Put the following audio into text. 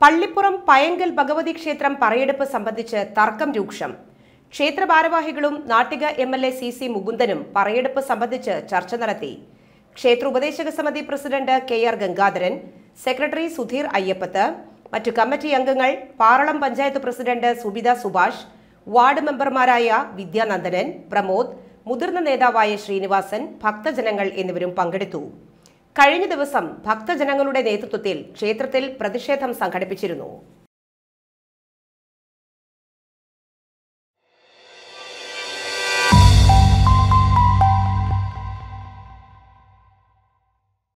പള്ളിപ്പുറം പയങ്കൽ ഭഗവതി ക്ഷേത്രം പറയെടുപ്പ് സംബന്ധിച്ച് തർക്കം രൂക്ഷം ക്ഷേത്ര ഭാരവാഹികളും Nattika M L A C C മുകുന്ദനും പറയെടുപ്പ് സംബന്ധിച്ച് ചർച്ച നടത്തി ക്ഷേത്ര ഉപദേശക സമിതി president K R Gangadharan secretary Sudheer Ayyappath മറ്റു കമ്മിറ്റി അംഗങ്ങൾ പാറളം പഞ്ചായത്ത് പ്രസിഡന്റ് സുബിത സുഭാഷ് വാർഡ് മെമ്പർമാരായ വിദ്യാനന്ദനൻ പ്രമോദ് മുതിർന്ന നേതാവായ ശ്രീനിവാസൻ ഭക്തജനങ്ങൾ എന്നിവരും പങ്കെടുത്തു കഴിഞ്ഞ ദിവസം ഭക്തജനങ്ങളുടെ നേതൃത്വത്തിൽ ക്ഷേത്രത്തിൽ പ്രതിഷേധം സംഘടിപ്പിച്ചിരുന്നു